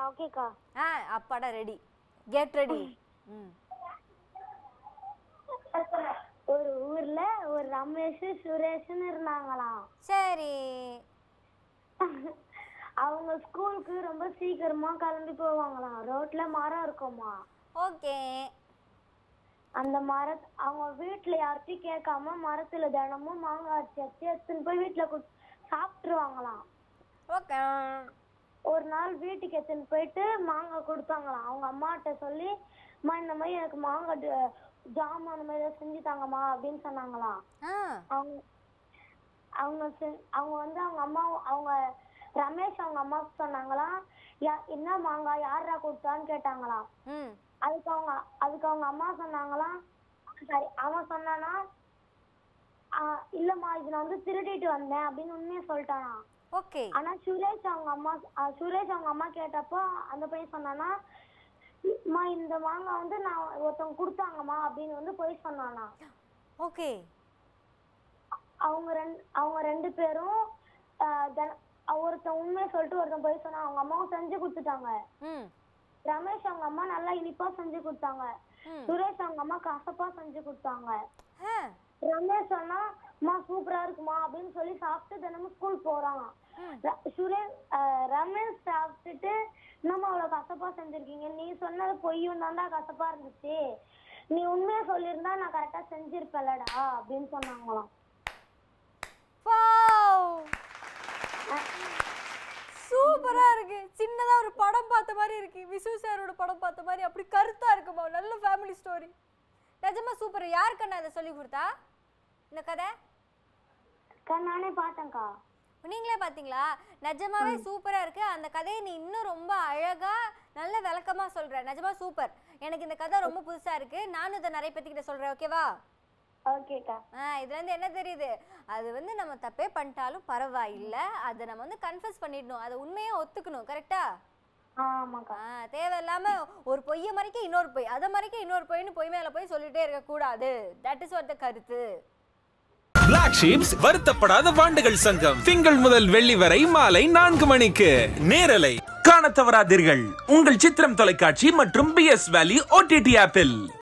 ஓகேக்கா ஆ அப்பாடா ready get ready ம் ஒரு ஊர்ல ஒரு ரமேஷ் சுரேஷ்னு இருந்தாங்களாம் சரி அவங்க ஸ்கூலுக்கு ரொம்ப சீக்கிரமா கிளம்பி போவாங்களாம் ரோட்ல மரம் இருக்குமா ஓகே அந்த மர அவங்க வீட்ல யார்கிட்டயும் கேட்காம மரத்துல தினமும் மாங்காய் அரைச்சி வச்சு எடுத்துன்னு போய் வீட்டுல குடுத்து சாப்பிட்டுருவாங்களாம் ஓகே ஒரு நாள் வீட்டுக்கு எடுத்துன்னு போயிட்டு மாங்காய் கொடுத்தாங்களாம் அவங்க அம்மாட்ட சொல்லி அம்மா இந்த மாதிரி எனக்கு மாங்காய் ட- ஜாம் அந்த மாதிரி ஏதாவது செஞ்சு தாங்கம்மா அப்படின்னு சொன்னாங்களாம் ஆ அவங்க அவங்க செ- அவங்க வந்து அவங்க அம்மா அவங்க ரமேஷ் அவங்க அம்மாவுக்கு சொன்னாங்களாம் யா என்ன மாங்காய் யாரா கொடுத்தான்னு கேட்டாங்களாம் ம் அதுக்கு அவங்க அதுக்கு அவங்க அம்மா சொன்னாங்களாம் சரி அவன் சொன்னானா "ஆஹ் இல்லம்மா இது நான் வந்து திருடிட்டு வந்தேன் அப்படின்னு உண்மையை சொல்லிட்டானா ஓகே ஆனா சுரேஷ் அவங்க அம்மா ஆஹ் சுரேஷ் அவங்க அம்மா கேட்டப்போ அந்த பையன் சொன்னானா அம்மா இந்த மாங்காய் வந்து நான் ஒருத்தவங்க கொடுத்தாங்கம்மா அப்படின்னு வந்து போய் சொன்னானா ஓகே அவங்க ரெண்டு அவங்க ரெண்டு பேரும் ஆஹ் தின- ஒருத்தன் உண்மையை சொல்லிட்டு ஒருத்தன் போய் சொன்னா அவங்க அம்மாவும் செஞ்சு கொடுத்துட்டாங்க ம் ரமேஷ் அவங்க அம்மா நல்லா இனிப்பா செஞ்சு கொடுத்தாங்க ம் சுரேஷ் அவங்க அம்மா கசப்பா செஞ்சு கொடுத்தாங்க ஆ ரமேஷ் சொன்னா அம்மா சூப்பரா இருக்குமா அப்படின்னு சொல்லி சாப்பிட்டு தினமும் ஸ்கூல் போறான் ம். ர- சுரேஷ் ஆஹ் ரமேஷ் சாப்பிட்டுட்டு என்னம்மா அவ்வளவு கசப்பா செஞ்சிருக்கீங்க நீ சொன்னது பொய்யும் தான்டா கசப்பா இருந்துச்சு நீ உண்மையா சொல்லியிருந்தா நான் கரெக்டா செஞ்சிருப்பேன்லடா அப்படின்னு சொன்னாங்களாம் வாவ் சூப்பரா இருக்கு சின்னதா ஒரு படம் பார்த்த மாதிரி இருக்கு விசு சாரோட படம் பார்த்த மாதிரி அப்படி கருத்தா இருக்குமா நல்ல ஃபேமிலி ஸ்டோரி நிஜமா சூப்பர் யார் கண்ணா இதை சொல்லி கொடுத்தா இந்த கதை அக்கா, நானே பார்த்தேன்க்கா நீங்களே பாத்தீங்களா நிஜமாவே சூப்பரா இருக்கு அந்த கதையை நீ இன்னும் ரொம்ப அழகா நல்ல விளக்கமா சொல்ற நிஜமா சூப்பர் எனக்கு இந்த கதை ரொம்ப புதுசா இருக்கு நானும் இதை நிறைய பேத்துக்கிட்ட சொல்றேன் ஓகேவா ஓகேக்கா ஆ இதுல இருந்து என்ன தெரியுது அது வந்து நம்ம தப்பே பண்ணிட்டாலும் பரவாயில்ல அதை நம்ம வந்து கன்ஃபஸ் பண்ணிடணும் அதை உண்மையா ஒத்துக்கணும் கரெக்டா ஆமாக்கா ஆ தேவையில்லாம ஒரு பொய்யை மறைக்க இன்னொரு பொய் அதை மறைக்க இன்னொரு பொய்னு பொய் மேல போய் சொல்லிட்டே இருக்க கூடாது தட் இஸ் வாட் த கருத்து பிளாக் ஷீப்ஸ் வருத்தப்படாத வாண்டுகள் சங்கம் திங்கள் முதல் வெள்ளி வரை மாலை நான்கு மணிக்கு நேரலை காணத் தவறாதீர்கள் உங்கள் சித்திரம் தொலைக்காட்சி மற்றும் பி எஸ் வேலி ஓடிடி ஆப்பில்